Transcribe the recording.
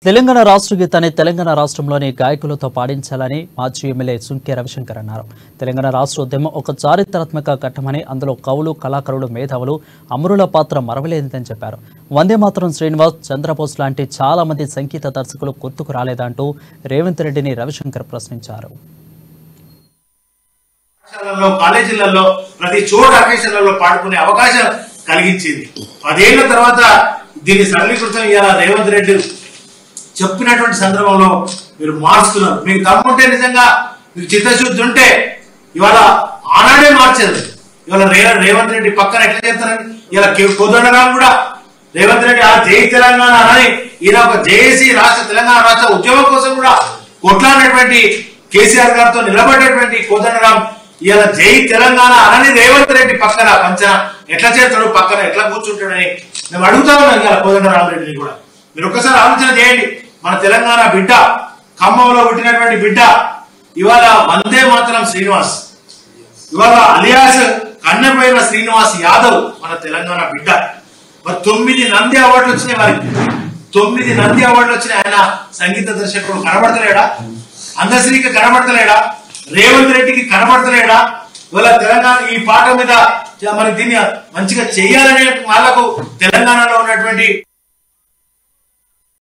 తెలంగాణ రాష్ట్ర గీతాన్ని తెలంగాణ రాష్ట్రంలోని గాయకులతో పాడించాలని మాజీ ఎమ్మెల్యే సుంకే రవిశంకర్ అన్నారు తెలంగాణ రాష్ట్ర ఉద్యమం ఒక చారిత్రాత్మక ఘట్టమని అందులో కవులు కళాకారులు మేధావులు అమరుల పాత్ర మరవలేనిదని చెప్పారు వందే మాత్రం శ్రీనివాస్ చంద్రబోస్ లాంటి చాలా మంది సంగీత దర్శకులు గుర్తుకు రాలేదంటూ రేవంత్ రెడ్డిని రవిశంకర్ ప్రశ్నించారు పాఠశాలల్లో కాలేజీలలో ప్రతి చోట అకేషన్లలో పాడుకునే అవకాశం కలిగించింది పదేళ్ల తర్వాత దీన్ని సరళీకృతం ఇవాళ రేవంత్ రెడ్డి చెప్పినటువంటి సందర్భంలో మీరు మార్చుతున్నారు మీకు దమ్ముంటే నిజంగా మీకు చిత్తశుద్ధి ఉంటే ఇవాళ ఆనాడే మార్చారు ఇవాళ రే రేవంత్ రెడ్డి పక్కన ఎట్లా చేస్తారని ఇలా కోదండరాం కూడా రేవంత్ రెడ్డి ఆ జై తెలంగాణ అని ఈయన ఒక జేఏసీ రాష్ట్ర తెలంగాణ రాష్ట్ర ఉద్యమం కోసం కూడా కొట్లాడినటువంటి కేసీఆర్ గారితో నిలబడేటువంటి కోదండరాం ఇవాళ జై తెలంగాణ అనని రేవంత్ రెడ్డి పక్కన పంచన ఎట్లా చేస్తాడు పక్కన ఎట్లా కూర్చుంటాడని మేము అడుగుతా ఉన్నాం ఇవాళ కోదండరాం రెడ్డిని కూడా మీరు ఒక్కసారి ఆలోచన చేయండి మన తెలంగాణ బిడ్డ ఖమ్మంలో పుట్టినటువంటి బిడ్డ ఇవాళ వందే మాత్రం శ్రీనివాస్ ఇవాళ అలియాస్ కన్నెపోయిన శ్రీనివాస్ యాదవ్ మన తెలంగాణ బిడ్డ మరి తొమ్మిది నంది అవార్డులు వచ్చినాయి వారికి తొమ్మిది నంది అవార్డులు వచ్చినాయి ఆయన సంగీత దర్శకుడు కనబడతలేడా అందశ్రీకి కనబడతలేడా రేవంత్ రెడ్డికి కనబడతలేడా ఇవాళ తెలంగాణ ఈ పాట మీద మరి దీన్ని మంచిగా చెయ్యాలనే వాళ్ళకు తెలంగాణలో ఉన్నటువంటి